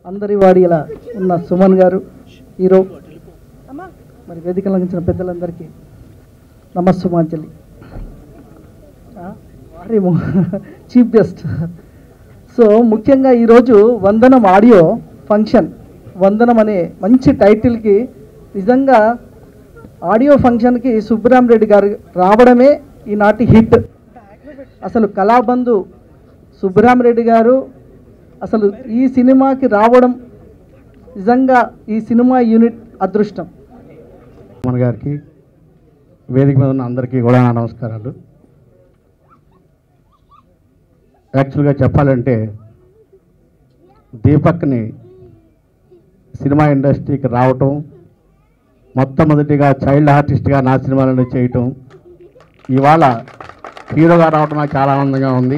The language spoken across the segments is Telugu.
అందరి వాడి ఇలా ఉన్న సుమన్ గారు హీరో మరి వేదిక లంఘించిన పెద్దలందరికీ నమస్సుమాంజలి వారి చీఫ్ గెస్ట్ సో ముఖ్యంగా ఈరోజు వందనం ఆడియో ఫంక్షన్ వందనం అనే మంచి టైటిల్కి నిజంగా ఆడియో ఫంక్షన్కి సుబ్బరామ్ రెడ్డి గారు రావడమే ఈనాటి హిట్ అసలు కళాబంధు సుబ్బరామ్ రెడ్డి గారు అసలు ఈ సినిమాకి రావడం నిజంగా ఈ సినిమా యూనిట్ అదృష్టం మన గారికి వేదిక మీద ఉన్న అందరికీ కూడా నా నమస్కారాలు యాక్చువల్గా చెప్పాలంటే దీపక్ని సినిమా ఇండస్ట్రీకి రావటం మొట్టమొదటిగా చైల్డ్ ఆర్టిస్ట్గా నా సినిమాలను చేయటం ఇవాళ హీరోగా రావడం నాకు చాలా ఆనందంగా ఉంది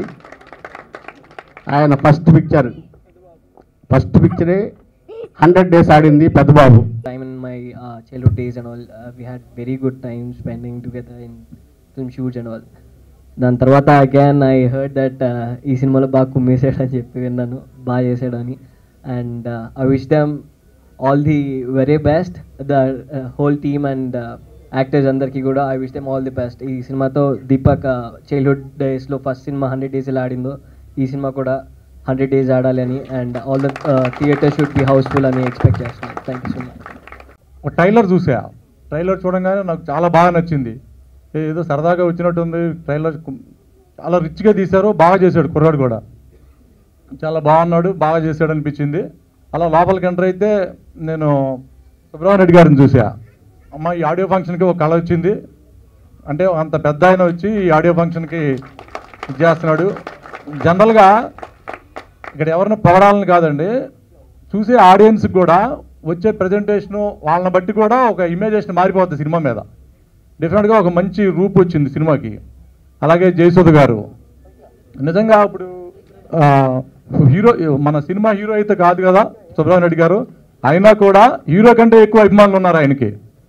ఆయన ఫస్ట్ పిక్చర్ ఫస్ట్ పిక్చరే హండ్రెడ్ డేస్ ఆడింది Peddababu time in my uh, childhood days and all uh, we had very good time spending together in film shoots and all దాని తర్వాత అగైన్ ఐ హర్డ్ దట్ ఈ సినిమాలో బాగా కుమ్మేసాడని చెప్పి విన్నాను బాగా చేసాడని and I wish them all the very best the whole team and actors అందరికీ కూడా I wish them all the best ఈ సినిమాతో దీపక్ చైల్డ్హుడ్ డేస్లో ఫస్ట్ సినిమా హండ్రెడ్ డేస్ ఎలా ఆడిందో ఈ సినిమా కూడా హండ్రెడ్ డేస్ ఆడాలి అని and all the theatre should be house full అని ఎక్స్పెక్ట్ చేస్తున్నాను థ్యాంక్ యూ సో మచ్ ఒక ట్రైలర్ చూసా ట్రైలర్ చూడంగానే నాకు చాలా బాగా నచ్చింది ఏ- ఏదో సరదాగా వచ్చినట్టుంది ట్రైలర్ కు- చాలా రిచ్గా తీశారు బాగా చేశాడు కుర్రాడు కూడా చాలా బాగున్నాడు బాగా చేశాడు అనిపించింది అలా లోపలికి ఎంటర్ అయితే నేను సుబ్రహ్మణ్య రెడ్డి గారిని చూసా అమ్మ ఈ ఆడియో ఫంక్షన్కి ఒక కళ వచ్చింది అంటే అంత పెద్ద ఆయన వచ్చి ఈ ఆడియో ఫంక్షన్కి ఇది చేస్తున్నాడు జనరల్గా ఇక్కడ ఎవరిని పొగడాలని కాదండి చూసే ఆడియన్స్కి కూడా వచ్చే ప్రజెంటేషను వాళ్ళని బట్టి కూడా ఒక ఇమేజేషన్ మారిపోతుంది సినిమా మీద డెఫినెట్గా ఒక మంచి రూపు వచ్చింది సినిమాకి అలాగే జయసుధ గారు నిజంగా ఇప్పుడు ఆ, హీరో మన సినిమా హీరో అయితే కాదు కదా సుబ్రహ్మణ్య రెడ్డి గారు అయినా కూడా హీరో కంటే ఎక్కువ అభిమానులు ఉన్నారు ఆయనకి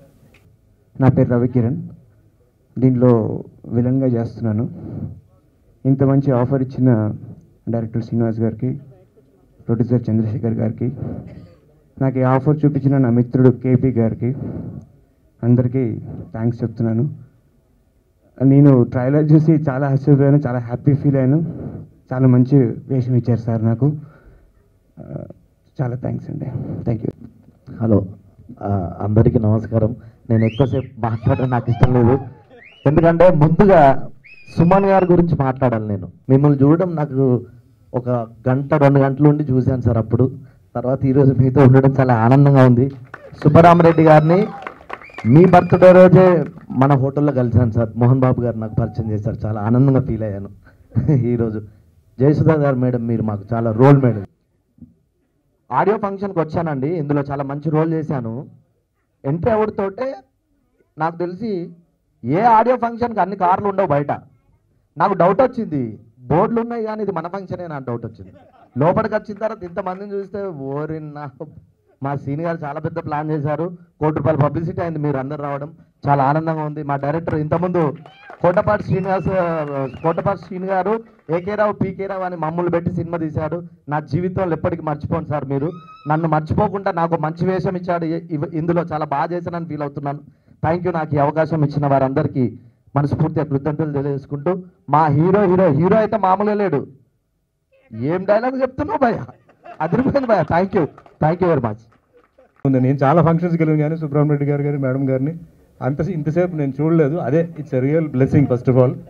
నా పేరు రవికిరణ్ దీంట్లో విలన్గా చేస్తున్నాను ఇంత మంచి ఆఫర్ ఇచ్చిన డైరెక్టర్ శ్రీనివాస్ గారికి ప్రొడ్యూసర్ చంద్రశేఖర్ గారికి నాకు ఈ ఆఫర్ చూపించిన నా మిత్రుడు కేపీ గారికి అందరికీ థ్యాంక్స్ చెప్తున్నాను నేను ట్రైలర్ చూసి చాలా ఆశ్చర్యపోయాను చాలా హ్యాపీ ఫీల్ అయ్యాను చాలా మంచి వేషం ఇచ్చారు సార్ నాకు ఆ, చాలా థ్యాంక్స్ అండి థ్యాంక్ యూ హలో ఆ, అందరికీ నమస్కారం నేను ఎక్కువసేపు మాట్లాడడం నాకు ఇష్టం లేదు ఎందుకంటే ముందుగా సుమన్ గారి గురించి మాట్లాడాలి నేను మిమ్మల్ని చూడడం నాకు ఒక గంట రెండు గంటలు ఉండి చూశాను సార్ అప్పుడు తర్వాత ఈరోజు మీతో ఉండడం చాలా ఆనందంగా ఉంది సుబ్బరామరెడ్డి గారిని మీ బర్త్డే రోజే మన హోటల్లో కలిశాను సార్ మోహన్ బాబు గారు నాకు పరిచయం చేశారు చాలా ఆనందంగా ఫీల్ అయ్యాను ఈరోజు జయసుధా గారు మేడం మీరు మాకు చాలా రోల్ మేడం ఆడియో ఫంక్షన్కి వచ్చానండి ఇందులో చాలా మంచి రోల్ చేశాను ఎంట్రీ అవుడుతోటే నాకు తెలిసి ఏ ఆడియో ఫంక్షన్కి అన్ని కార్లు ఉండవు బయట నాకు డౌట్ వచ్చింది బోర్డులు ఉన్నాయి కానీ ఇది మన ఫంక్షనే నాకు డౌట్ వచ్చింది లోపలికి వచ్చిన తర్వాత ఇంతమందిని చూస్తే ఓరిన్నా మా సీనియర్ గారు చాలా పెద్ద ప్లాన్ చేశారు కోటి రూపాయల పబ్లిసిటీ అయింది మీరు అందరు రావడం చాలా ఆనందంగా ఉంది మా డైరెక్టర్ ఇంతకుముందు కోటపాటి శ్రీనివాస్ ఆ, కోటపాటి శ్రీని గారు ఏకే రావు పీకే రావు అని మమ్మల్ని పెట్టి సినిమా తీశాడు నా జీవితంలో ఎప్పటికీ మర్చిపోను సార్ మీరు నన్ను మర్చిపోకుండా నాకు మంచి వేషం ఇచ్చాడు ఇ- ఇవ్- ఇందులో చాలా బాగా చేశానని ఫీల్ అవుతున్నాను థ్యాంక్ యూ నాకు ఈ అవకాశం ఇచ్చిన వారందరికీ మనస్ఫూర్తిగా కృతజ్ఞతలు తెలియజేసుకుంటూ మా హీరో హీరో హీరో అయితే మామూలుగా లేడు ఏం డైలాగ్ చెప్తున్నావు భయ అదిరిపోయింది భయ thank you thank you very much ఉంది నేను చాలా ఫంక్షన్స్కి వెళ్ళాను కానీ సుబ్రహ్మణ్య రెడ్డి గారు గారి మేడం గారిని అంత ఇంతసేపు నేను చూడలేదు అదే it's a real blessing first of all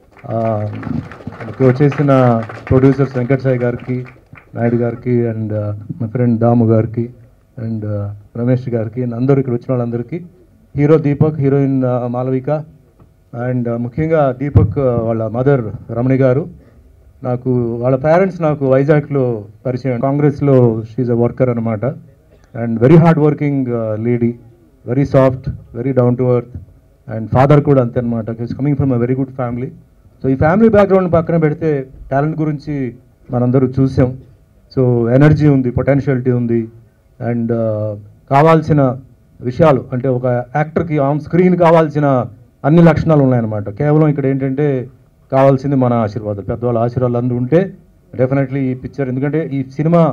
వచ్చేసిన ప్రొడ్యూసర్స్ వెంకట్ సాయి గారికి నాయుడు గారికి అండ్ మా ఫ్రెండ్ దాము గారికి అండ్ రమేష్ గారికి and అందరూ ఇక్కడ వచ్చిన వాళ్ళందరికీ hero Deepak heroine Malavika and ముఖ్యంగా దీపక్ uh, వాళ్ళ మదర్ రమణి గారు నాకు వాళ్ళ పేరెంట్స్ నాకు వైజాగ్లో పరిచయం కాంగ్రెస్లో షీజ్ అ వర్కర్ అనమాట and very hard working lady very soft very down to earth and father కూడా అంతే అనమాట is coming from a very good family so ఈ ఫ్యామిలీ బ్యాక్గ్రౌండ్ పక్కన పెడితే టాలెంట్ గురించి మనందరూ చూసాం సో ఎనర్జీ ఉంది పొటెన్షియాలిటీ ఉంది అండ్ కావాల్సిన విషయాలు అంటే ఒక యాక్టర్కి ఆన్ స్క్రీన్ కావాల్సిన అన్ని లక్షణాలు ఉన్నాయన్నమాట కేవలం ఇక్కడ ఏంటంటే కావాల్సింది మన ఆశీర్వాదాలు పెద్దవాళ్ళ ఆశీర్వాదాలు అందరూ ఉంటే డెఫినెట్లీ ఈ పిక్చర్ ఎందుకంటే ఈ సినిమా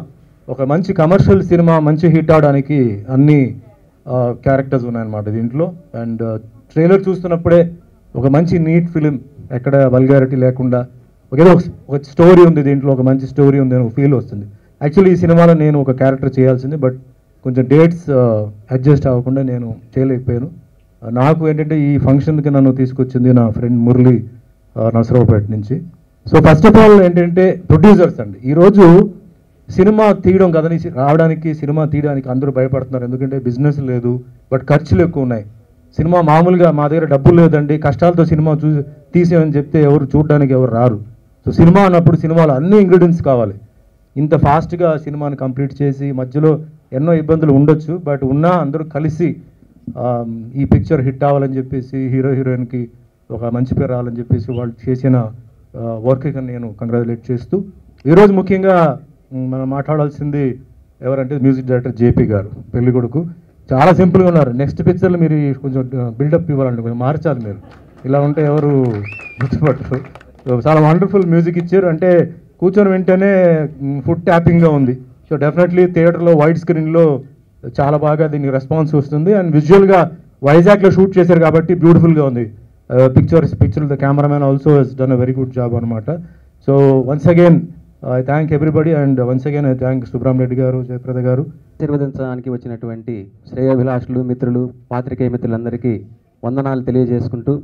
ఒక మంచి కమర్షియల్ సినిమా మంచి హిట్ అవడానికి అన్ని క్యారెక్టర్స్ ఉన్నాయన్నమాట దీంట్లో అండ్ ట్రైలర్ చూస్తున్నప్పుడే ఒక మంచి నీట్ ఫిలిం ఎక్కడ వల్గారిటీ లేకుండా ఒక ఏదో ఒక- ఒక స్టోరీ ఉంది దీంట్లో ఒక మంచి స్టోరీ ఉంది అని ఒక ఫీల్ వస్తుంది యాక్చువల్లీ ఈ సినిమాలో నేను ఒక క్యారెక్టర్ చేయాల్సింది బట్ కొంచెం డేట్స్ అడ్జస్ట్ అవ్వకుండా నేను చేయలేకపోయాను ఆ, నాకు ఏంటంటే ఈ ఫంక్షన్కి నన్ను తీసుకొచ్చింది నా ఫ్రెండ్ మురళి ఆ, నరసరావుపేట నుంచి సో ఫస్ట్ ఆఫ్ ఆల్ ఏంటంటే ప్రొడ్యూసర్స్ అండి ఈరోజు సినిమా తీయడం కదని రావడానికి సినిమా తీయడానికి అందరూ భయపడుతున్నారు ఎందుకంటే బిజినెస్ లేదు బట్ ఖర్చులు ఎక్కువ ఉన్నాయి సినిమా మామూలుగా మా దగ్గర డబ్బులు లేదండి కష్టాలతో సినిమా చూ తీసేమని చెప్తే ఎవరు చూడడానికి ఎవరు రారు సో సినిమా అన్నప్పుడు సినిమాలో అన్ని ఇంగ్రీడియంట్స్ కావాలి ఇంత ఫాస్ట్గా సినిమాని కంప్లీట్ చేసి మధ్యలో ఎన్నో ఇబ్బందులు ఉండొచ్చు బట్ ఉన్నా అందరూ కలిసి ఆమ్, ఈ పిక్చర్ హిట్ అవ్వాలని చెప్పేసి హీరో హీరోయిన్కి ఒక మంచి పేరు రావాలని చెప్పేసి వాళ్ళు చేసిన వర్క్కి నేను కంగ్రాచులేట్ చేస్తూ ఈరోజు ముఖ్యంగా మ్, మనం మాట్లాడాల్సింది ఎవరంటే మ్యూజిక్ డైరెక్టర్ జేపీ గారు పెళ్లి కొడుకు చాలా సింపుల్గా ఉన్నారు నెక్స్ట్ పిక్చర్లో మీరు ఈ కొంచెం బిల్డప్ ఇవ్వాలండి కొంచెం మార్చాలి మీరు ఇలా ఉంటే ఎవరు గుర్తుపట్టరు So, చాలా వండర్ఫుల్ మ్యూజిక్ ఇచ్చారు అంటే కూర్చొని వింటేనే ఫుడ్ ట్యాపింగ్గా ఉంది సో డెఫినెట్లీ థియేటర్లో వైట్ స్క్రీన్లో చాలా బాగా దీనికి రెస్పాన్స్ వస్తుంది అండ్ విజువల్గా వైజాగ్లో షూట్ చేశారు కాబట్టి బ్యూటిఫుల్గా ఉంది pictures picture the cameraman also he's done a very good job అనమాట so once again I thank everybody and once again I thank Subrahma Reddy గారు జయప్రద గారు ఆశీర్వదించడానికి వచ్చినటువంటి శ్రేయోభిలాషులు మిత్రులు పాత్రికేయ మిత్రులందరికీ వందనాలు తెలియజేసుకుంటూ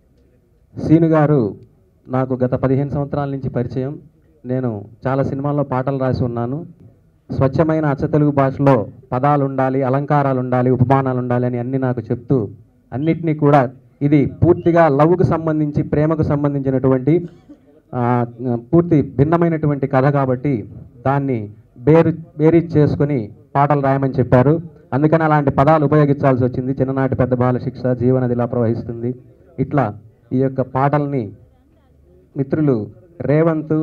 సీను గారు నాకు గత పదిహేను సంవత్సరాల నుంచి పరిచయం నేను చాలా సినిమాల్లో పాటలు రాసి ఉన్నాను స్వచ్ఛమైన అచ్చ తెలుగు భాషలో పదాలు ఉండాలి అలంకారాలు ఉండాలి ఉపమానాలు ఉండాలి అని అన్ని నాకు చెప్తూ అన్నిటినీ కూడా ఇది పూర్తిగా లవ్కు సంబంధించి ప్రేమకు సంబంధించినటువంటి ఆ, పూర్తి భిన్నమైనటువంటి కథ కాబట్టి దాన్ని బేరు బేరీజ్ చేసుకొని పాటలు రాయమని చెప్పారు అందుకని అలాంటి పదాలు ఉపయోగించాల్సి వచ్చింది చిన్ననాటి పెద్ద బాల శిక్ష జీవనదిలా ప్రవహిస్తుంది ఇట్లా ఈ యొక్క పాటల్ని మిత్రులు రేవంత్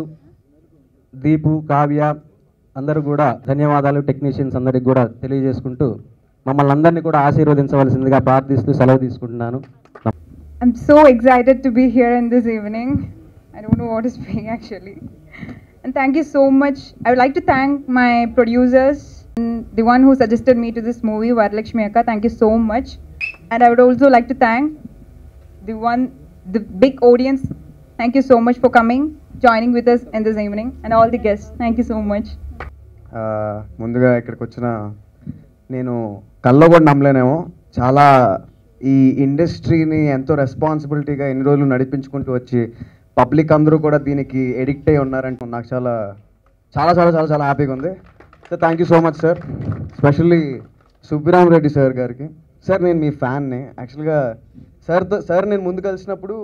దీపు కావ్య అందరూ కూడా ధన్యవాదాలు టెక్నీషియన్స్ అందరికి కూడా తెలియజేసుకుంటూ మమ్మల్ని అందరినీ కూడా ఆశీర్వదించవలసిందిగా ప్రార్థిస్తూ సెలవు తీసుకుంటున్నాను I'm so excited to be here in this evening. I don't know what to speak actually. And thank you so much. I would like to thank my producers, and the one who suggested me to this movie, Varalakshmi Akka. Thank you so much. And I would also like to thank the one, the big audience. Thank you so much for coming, joining with us in this evening, and all the guests. Thank you so much. ఆ, ముందుగా ఇక్కడికి వచ్చిన నేను కల్లో కూడా నమ్మలేనేమో చాలా ఈ ఇండస్ట్రీని ఎంతో రెస్పాన్సిబిలిటీగా ఎన్ని రోజులు నడిపించుకుంటూ వచ్చి పబ్లిక్ అందరూ కూడా దీనికి ఎడిక్ట్ అయి ఉన్నారంటే నాకు చాలా చాలా చాలా చాలా చాలా హ్యాపీగా ఉంది sir thank you so much sir specially Subbarami Reddy sir గారికి సార్ నేను మీ ఫ్యాన్ని యాక్చువల్గా సార్తో సార్ నేను ముందు కలిసినప్పుడు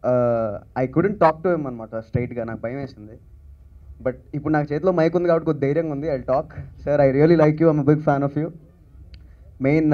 I couldn't talk to him అనమాట స్ట్రైట్గా నాకు భయం వేసింది బట్ ఇప్పుడు నాకు చేతిలో మైక్ ఉంది కాబట్టి కొద్ది ధైర్యంగా ఉంది I talk sir I really like you I'm big fan of you main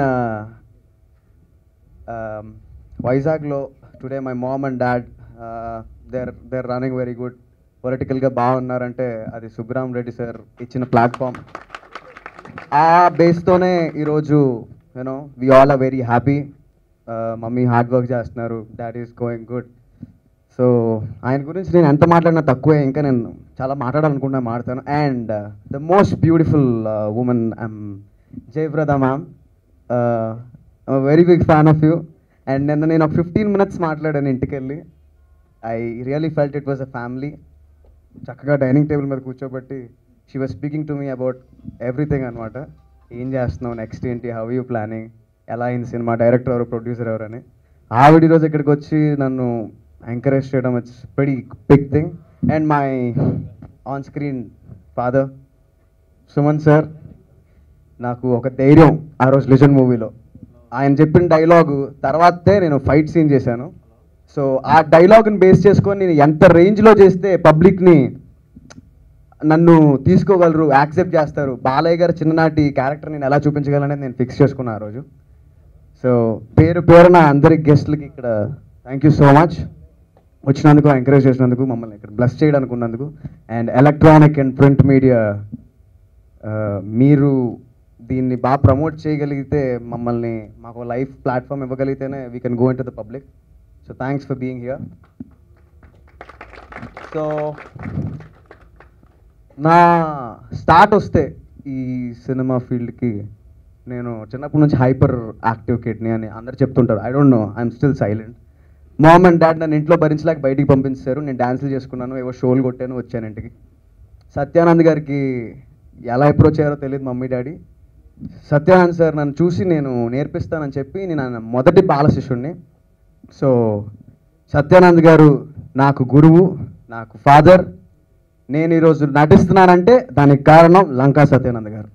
వైజాగ్లో today my mom and dad there there running very good పొలిటికల్గా బాగున్నారంటే అది సుబ్రామ్ రెడ్డి సార్ ఇచ్చిన ప్లాట్ఫామ్ ఆ బేస్తోనే ఈరోజు you know we all are very happy mummy hard work చేస్తున్నారు that is going good so ఆయన గురించి నేను ఎంత మాట్లాడినా తక్కువే ఇంకా నేను చాలా మాట్లాడాలనుకుంటున్నా మాట్లాడతాను and the most beautiful women I'm Jayaprada ma'am very big fan of you and నిన్న నేను ఒక ఫిఫ్టీన్ మినిట్స్ మాట్లాడాను ఇంటికి వెళ్ళి I really felt it was a family చక్కగా డైనింగ్ టేబుల్ మీద కూర్చోబెట్టి she was speaking to me about everything అనమాట ఏం చేస్తున్నావు నెక్స్ట్ ఏంటి హౌ యూ ప్లానింగ్ ఎలా అయింది సినిమా డైరెక్టర్ ఎవరు ప్రొడ్యూసర్ ఎవరని ఆవిడ ఈరోజు ఇక్కడికి వచ్చి నన్ను ఎంకరేజ్ చేయడం it's very big thing and my on screen father Suman sir నాకు ఒక ధైర్యం ఆ రోజు లిజన్ మూవీలో ఆయన చెప్పిన డైలాగు తర్వాతే నేను ఫైట్ సీన్ చేశాను సో ఆ డైలాగ్ని బేస్ చేసుకొని నేను ఎంత రేంజ్లో చేస్తే పబ్లిక్ని నన్ను తీసుకోగలరు యాక్సెప్ట్ చేస్తారు బాలయ్య గారు చిన్ననాటి క్యారెక్టర్ నేను ఎలా చూపించగలనేది నేను ఫిక్స్ చేసుకున్నా ఆ రోజు సో పేరు పేరున అందరి గెస్ట్లకి ఇక్కడ థ్యాంక్ యూ సో మచ్ వచ్చినందుకు ఎంకరేజ్ చేసినందుకు మమ్మల్ని ఇక్కడ బ్లస్ చేయడానికి ఉన్నందుకు and electronic and print media మీరు దీన్ని బాగా ప్రమోట్ చేయగలిగితే మమ్మల్ని మాకు లైఫ్ ప్లాట్ఫామ్ ఇవ్వగలిగితేనే we can go in to the public so thanks for being here so నా స్టార్ట్ వస్తే ఈ సినిమా ఫీల్డ్కి నేను చిన్నప్పటి నుంచి హైపర్ యాక్టివ్ కిడ్నీ అని అందరు చెప్తుంటారు I don't know I'm still silent mom and dad నన్ను ఇంట్లో భరించలేక బయటికి పంపించారు నేను డాన్సులు చేసుకున్నాను ఏవో షోలు కొట్టాను వచ్చాను ఇంటికి సత్యానంద్ గారికి ఎలా అప్రోచ్ అయ్యారో తెలియదు మమ్మీ డాడీ సత్యానంద్ సార్ నన్ను చూసి నేను నేర్పిస్తానని చెప్పి నేను ఆయన మొదటి బాల శిష్యుడిని సో సత్యానంద్ గారు నాకు గురువు నాకు ఫాదర్ నేను ఈరోజు నటిస్తున్నానంటే దానికి కారణం లంకా సత్యానంద్ గారు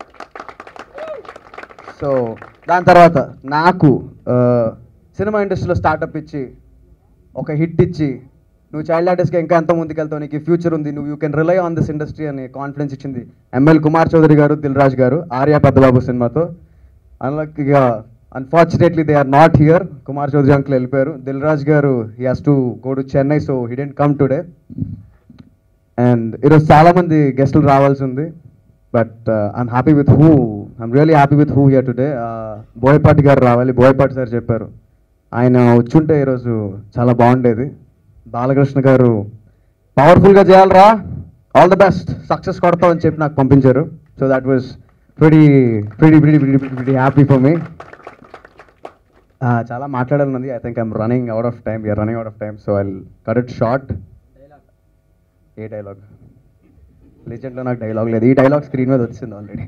సో దాని తర్వాత నాకు ఆ, సినిమా ఇండస్ట్రీలో స్టార్టప్ ఇచ్చి ఒక హిట్ ఇచ్చి నువ్వు చైల్డ్ ఆర్టిస్ట్గా ఇంకా ఎంత ముందుకెళ్తావు నీకు ఫ్యూచర్ ఉంది నువ్వు you can rely on this industry అని కాన్ఫిడెన్స్ ఇచ్చింది ఎంఎల్ కుమార్ చౌదరి గారు దిల్ రాజ్ గారు ఆర్య పెద్దబాబు సినిమాతో అన్లక్గా unfortunately they are not here Kumar Chowdary uncle వెళ్ళిపోయారు దిల్ రాజ్ గారు he has to go to Chennai so he didn't come today and ఈరోజు చాలా మంది గెస్టులు రావాల్సి ఉంది but I'm happy with who I'm really happy with who here today Boyapati గారు రావాలి బోయపాటి సార్ చెప్పారు ఆయన వచ్చుంటే ఈరోజు చాలా బాగుండేది బాలకృష్ణ గారు పవర్ఫుల్గా చేయాలరా ఆల్ ద బెస్ట్ సక్సెస్ కొడతామని చెప్పి నాకు పంపించారు so that was pretty pretty pretty pretty pretty happy for me చాలా మాట్లాడాలన్నది I think I'm running out of time you're running out of time so I cut it short ఏ డైలాగ్ లెజెండ్లో నాకు డైలాగ్ లేదు ఈ డైలాగ్ స్క్రీన్ మీద వచ్చింది ఆల్రెడీ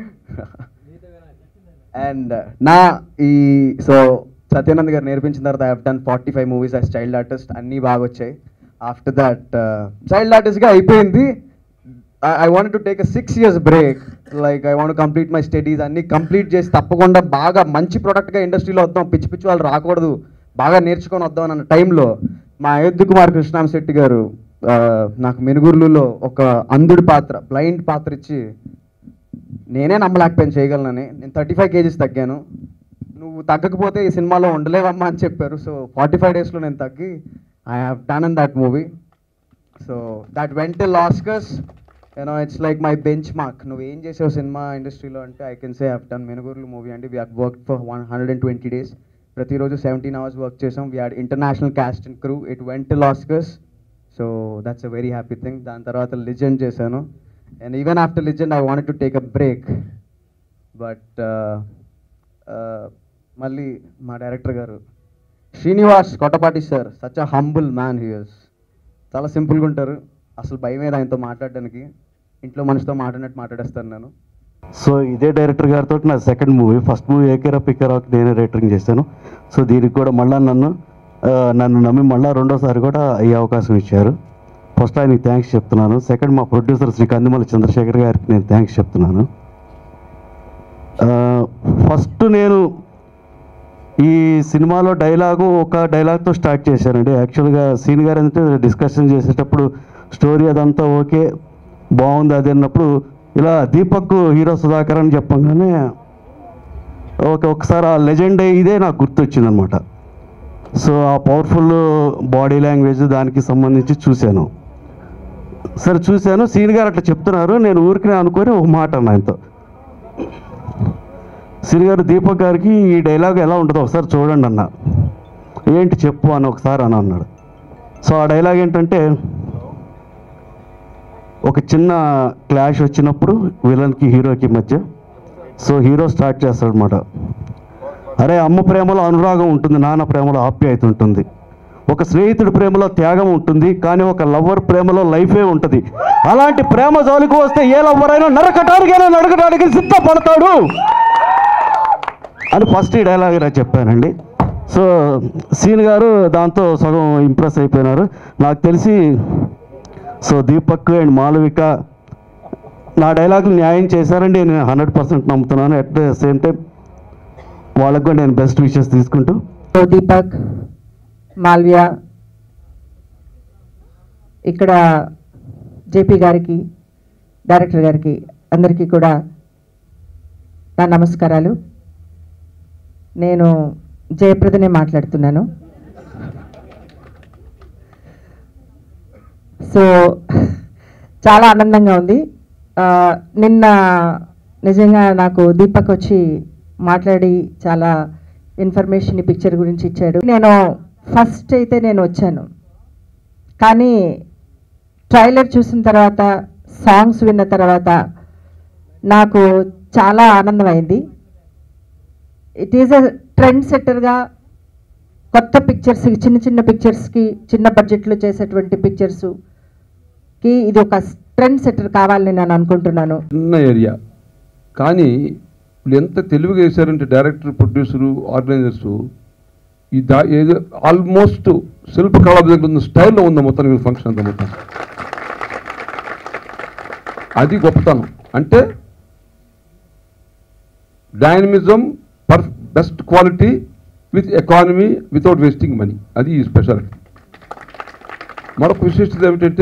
అండ్ నా ఈ సో సత్యానంద్ గారు నేర్పించిన తర్వాత I done forty five movies as child artist అన్నీ బాగా వచ్చాయి ఆఫ్టర్ దట్ చైల్డ్ ఆర్టిస్ట్గా అయిపోయింది I want to take a six years break like I want complete my studies అన్ని కంప్లీట్ చేసి తప్పకుండా బాగా మంచి ప్రోడక్ట్గా ఇండస్ట్రీలో వద్దాం పిచ్చి పిచ్చి వాళ్ళు రాకూడదు బాగా నేర్చుకొని వద్దాం అన్న టైంలో మా అయోధ్య కుమార్ కృష్ణాం శెట్టి గారు ఆ, నాకు మెనుగుర్లులో ఒక అంధుడి పాత్ర బ్లైండ్ పాత్ర ఇచ్చి నేనే నమ్మలేకపోయాను చేయగలనని నేను థర్టీ ఫైవ్ కేజీస్ తగ్గాను నువ్వు తగ్గకపోతే ఈ సినిమాలో ఉండలేవమ్మా అని చెప్పారు సో ఫార్టీ ఫైవ్ డేస్లో నేను తగ్గి I have done in that movie so that went Oscars you know it's like my benchmark నువ్వు ఏం చేసావు సినిమా ఇండస్ట్రీలో అంటే I can say have done Menugurulu movie అండి we have work for one hundred and twenty days ప్రతిరోజు సెవెంటీన్ అవర్స్ వర్క్ చేసాం we had international cast and crew it went Oscars so that's a very happy thing దాని తర్వాత లిజెండ్ చేశాను and even after legend I wanted to take a break but మళ్ళీ మా డైరెక్టర్ గారు Srinivas Kottapati sir such a humble man here's చాలా సింపుల్గా ఉంటారు అసలు భయం మీద ఆయనతో మాట్లాడడానికి ఇంట్లో మనిషితో మాట్లాడినట్టు మాట్లాడేస్తాను నేను సో ఇదే డైరెక్టర్ గారితో నా సెకండ్ మూవీ ఫస్ట్ మూవీ ఏకేరా పిక్కరా నేనే రైటరింగ్ చేశాను సో దీనికి కూడా మళ్ళీ నన్ను ఆ, నన్ను నమ్మి మళ్ళీ రెండోసారి కూడా ఈ అవకాశం ఇచ్చారు ఫస్ట్ ఆయనకి థ్యాంక్స్ చెప్తున్నాను సెకండ్ మా ప్రొడ్యూసర్ శ్రీ కందిమల చంద్రశేఖర్ గారికి నేను థ్యాంక్స్ చెప్తున్నాను ఫస్ట్ నేను ఈ సినిమాలో డైలాగు ఒక డైలాగ్తో స్టార్ట్ చేశానండి యాక్చువల్గా సీన్ గారు అంటే డిస్కషన్ చేసేటప్పుడు స్టోరీ అదంతా ఓకే బాగుంది అది అన్నప్పుడు ఇలా దీపక్ హీరో సుధాకర్ అని చెప్పంగానే ఓకే ఒకసారి ఆ లెజెండ్ ఇదే నాకు గుర్తొచ్చిందనమాట సో ఆ పవర్ఫుల్ బాడీ లాంగ్వేజ్ దానికి సంబంధించి చూశాను సరే చూశాను సీన్ గారు అట్లా చెప్తున్నారు నేను ఊరికి అనుకొని ఒక మాట అన్న ఆయనతో సీన్ గారు దీపక్ గారికి ఈ డైలాగ్ ఎలా ఉంటుందో ఒకసారి చూడండి అన్న ఏంటి చెప్పు అని ఒకసారి అని అన్నాడు సో ఆ డైలాగ్ ఏంటంటే ఒక చిన్న క్లాష్ వచ్చినప్పుడు విలన్కి హీరోకి మధ్య సో హీరో స్టార్ట్ చేస్తాడు అనమాట అరే అమ్మ ప్రేమలో అనురాగం ఉంటుంది నాన్న ప్రేమలో ఆప్యాయత ఉంటుంది ఒక స్నేహితుడి ప్రేమలో త్యాగం ఉంటుంది కానీ ఒక లవ్వర్ ప్రేమలో లైఫే ఉంటుంది అలాంటి ప్రేమ జోలికి వస్తే ఏ లవ్వర్ అయినా నరకటానికైనా నరకటానికి సిద్ధపడతాడు అని ఫస్ట్ ఈ డైలాగ్ ఇలా చెప్పానండి సో సీన్ గారు దాంతో సగం ఇంప్రెస్ అయిపోయినారు నాకు తెలిసి సో దీపక్ అండ్ మాలవిక నా డైలాగులు న్యాయం చేశారండి నేను హండ్రెడ్ పర్సెంట్ నమ్ముతున్నాను అట్ ద సేమ్ టైం వాళ్ళకు కూడా నేను బెస్ట్ విషెస్ తీసుకుంటూ సో దీపక్ మాల్వియా ఇక్కడ జేపీ గారికి డైరెక్టర్ గారికి అందరికీ కూడా నా నమస్కారాలు నేను జయప్రదనే మాట్లాడుతున్నాను సో చాలా ఆనందంగా ఉంది ఆ, నిన్న నిజంగా నాకు దీపక్ వచ్చి మాట్లాడి చాలా ఇన్ఫర్మేషన్ ఈ పిక్చర్ గురించి ఇచ్చాడు నేను ఫస్ట్ అయితే నేను వచ్చాను కానీ ట్రైలర్ చూసిన తర్వాత సాంగ్స్ విన్న తర్వాత నాకు చాలా ఆనందమైంది ఇట్ ఈజ్ అ ట్రెండ్ సెట్టర్గా కొత్త పిక్చర్స్ చిన్న చిన్న పిక్చర్స్కి చిన్న బడ్జెట్లో చేసేటువంటి పిక్చర్స్కి ఇది ఒక ట్రెండ్ సెట్టర్ కావాలని నేను అనుకుంటున్నాను చిన్న ఏరియా కానీ వీళ్ళు ఎంత తెలివిగా వేశారంటే డైరెక్టర్ ప్రొడ్యూసరు ఆర్గనైజర్స్ ఈ దా ఏదో ఆల్మోస్ట్ శిల్ప కళా దగ్గర ఉన్న స్టైల్లో ఉంది మొత్తానికి ఫంక్షన్ అంతా మొత్తం అది గొప్పతనం అంటే dynamism per best quality with economy without wasting money అది ఈ స్పెషాలిటీ మరొక విశిష్టత ఏమిటంటే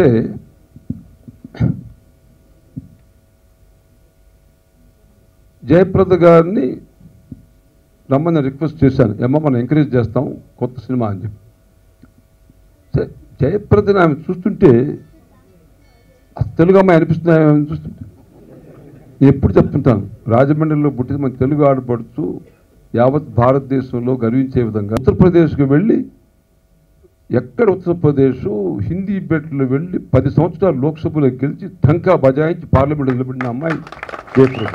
జయప్రద గారిని రమ్మని రిక్వెస్ట్ చేశాను ఏమో మనం ఎంకరేజ్ చేస్తాం కొత్త సినిమా అని చెప్పి జయ- జయప్రదని ఆమె చూస్తుంటే ఆ తెలుగు అమ్మాయి అనిపిస్తుంది ఆమె చూస్తుంటే నేను ఎప్పుడు చెప్తుంటాను రాజమండ్రిలో పుట్టిన మన తెలుగు ఆడపడుతూ యావత్ భారతదేశంలో గర్వించే విధంగా ఉత్తరప్రదేశ్కి వెళ్ళి ఎక్కడ ఉత్తరప్రదేశ్ హిందీ బెట్లో వెళ్ళి పది సంవత్సరాలు లోక్సభలో గెలిచి ఢంకా బజాయించి పార్లమెంట్ నిలబడిన అమ్మాయి జయప్రద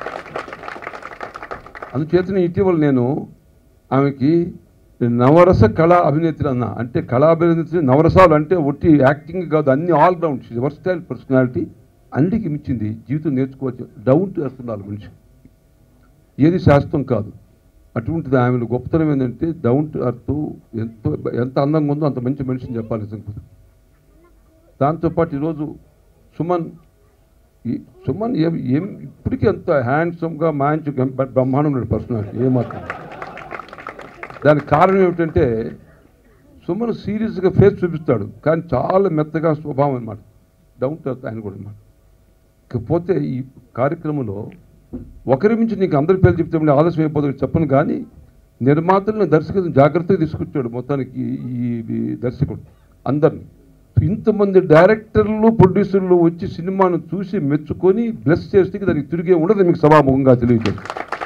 అందుచేతనే ఇటీవల నేను ఆమెకి నవరస కళా అభినేత్రి అన్న అంటే కళా అభినేత్రి నవరసాలు అంటే ఒట్టి యాక్టింగ్ కాదు అన్ని ఆల్ రౌండ్ వర్స్టైల్ పర్సనాలిటీ అన్నిటికీ మించింది జీవితం నేర్చుకోవచ్చు డౌన్ టు ఎర్త్ ఉండాలి మనిషి ఏది శాస్త్రం కాదు అటువంటిది ఆమెలో గొప్పతనం ఏంటంటే డౌన్ టు ఎర్త్ ఎంతో ఎంత అందంగా ఉందో అంత మంచి మనిషిని చెప్పాలి నిజంగా దాంతోపాటు ఈరోజు సుమన్ ఈ సుమన్ ఏం ఏం ఇప్పటికీ అంత హ్యాండ్సమ్గా మంచి బ్రహ్మాండం పర్సనాలిటీ ఏమాత్రం దానికి కారణం ఏమిటంటే సుమన్ సీరియస్గా ఫేస్ చూపిస్తాడు కానీ చాలా మెత్తగా స్వభావం అనమాట డౌన్ టు ఎర్త్ ఆయన కూడా అనమాట ఇకపోతే ఈ కార్యక్రమంలో ఒకరి మించి నీకు అందరి పేర్లు చెప్తే మళ్ళీ ఆలస్యం అయిపోతుంది చెప్పను కానీ నిర్మాతలను దర్శకులను జాగ్రత్తగా తీసుకొచ్చాడు మొత్తానికి ఈ ఈ దర్శకుడు అందరిని ఇంతమంది డైరెక్టర్లు ప్రొడ్యూసర్లు వచ్చి సినిమాను చూసి మెచ్చుకొని బ్లెస్ చేస్తే దానికి తిరిగే ఉండదు మీకు సభాముఖంగా తెలియజేసి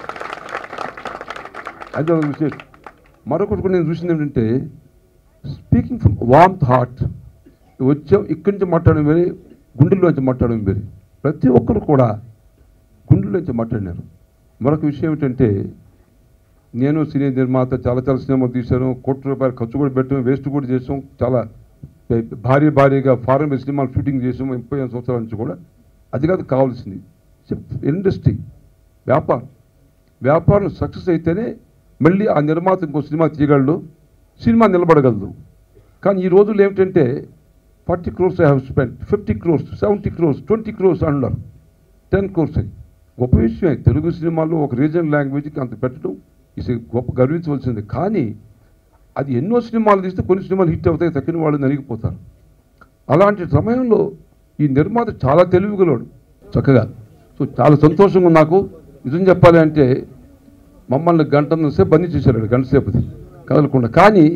అది ఒక విశేషం మరొకటి కూడా నేను చూసింది ఏంటంటే స్పీకింగ్ ఫ్రమ్ వామ్త్ హార్ట్ వచ్చాం ఇక్కడి నుంచి మాట్లాడడం వేరే గుండెల్లోంచి మాట్లాడడం వేరే ప్రతి ఒక్కరు కూడా గుండెల్లోంచి మాట్లాడినారు మరొక విషయం ఏమిటంటే నేను సినీ నిర్మాత చాలా చాలా సినిమాలు తీశాను కోట్ల రూపాయలు ఖర్చు కూడా పెట్టాం వేస్ట్ కూడా చేసాం చాలా భారీ భారీగా ఫారెన్ సినిమాలు షూటింగ్ చేసాం ముప్పై ఐదు సంవత్సరాల నుంచి కూడా అది కాదు కావాల్సింది ఇండస్ట్రీ వ్యాపారం వ్యాపారం సక్సెస్ అయితేనే మళ్ళీ ఆ నిర్మాత ఇంకో సినిమా తీయగలడు సినిమా నిలబడగలదు కానీ ఈ రోజుల్లో ఏమిటంటే forty crores I have spend fifty crores seventy crores twenty crores అన్నారు టెన్ క్రోర్స్ అని గొప్ప విషయమే తెలుగు సినిమాలో ఒక రీజనల్ లాంగ్వేజ్కి అంత పెట్టడం ఇది గొప్ప గర్వించవలసింది కానీ అది ఎన్నో సినిమాలు తీస్తే కొన్ని సినిమాలు హిట్ అవుతాయి తక్కిన వాళ్ళు నలిగిపోతారు అలాంటి సమయంలో ఈ నిర్మాత చాలా తెలివిగలడు చక్కగా సో చాలా సంతోషంగా ఉంది నాకు నిజం చెప్పాలి అంటే మమ్మల్ని గంట సేపు బందీ చేశారు గంట సేపు కదలకుండా కానీ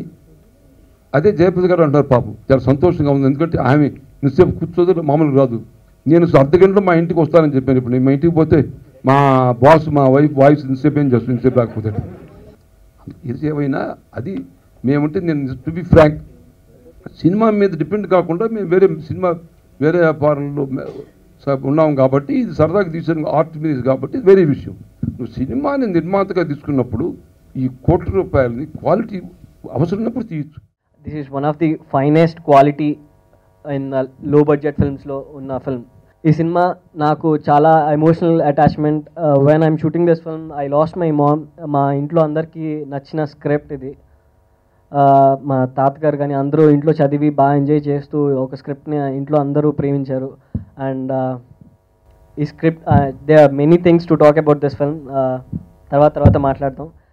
అదే జయప్రద గారు అంటారు పాపం చాలా సంతోషంగా ఉంది ఎందుకంటే ఆమె నిశ్చేపు కూర్చోదు మామూలు రాదు నేను అర్ధ గంటలో మా ఇంటికి వస్తానని చెప్పాను ఇప్పుడు నేను మా ఇంటికి పోతే మా బాస్ మా వైఫ్ వాయిస్ ఇంతసేపు ఏం చేస్తుంది ఇంతసేపు రాకపోతే ఇది ఏమైనా అది మేముంటే నేను టు బి ఫ్రాంక్ సినిమా మీద డిపెండ్ కాకుండా మేము వేరే సినిమా వేరే వ్యాపారంలో మే- స- ఉన్నాం కాబట్టి ఇది సరదాగా తీసిన ఆర్ట్ మీద కాబట్టి ఇది వేరే విషయం నువ్వు సినిమాని నిర్మాతగా తీసుకున్నప్పుడు ఈ కోట్ల రూపాయలని క్వాలిటీ అవసరం ఉన్నప్పుడు తీయచ్చు this is one of the finest quality in low budget ఫిల్మ్స్లో ఉన్న ఫిల్మ్ ఈ సినిమా నాకు చాలా emotional attachment when I'm shooting this film I lost my mom మా ఇంట్లో అందరికీ నచ్చిన స్క్రిప్ట్ ఇది Uh, మా తాతగారు కానీ అందరూ ఇంట్లో చదివి బాగా ఎంజాయ్ చేస్తూ ఒక స్క్రిప్ట్ని ఇంట్లో అందరూ ప్రేమించారు అండ్ ఈ script they are many things to talk about this film తర్వాత తర్వాత మాట్లాడతాం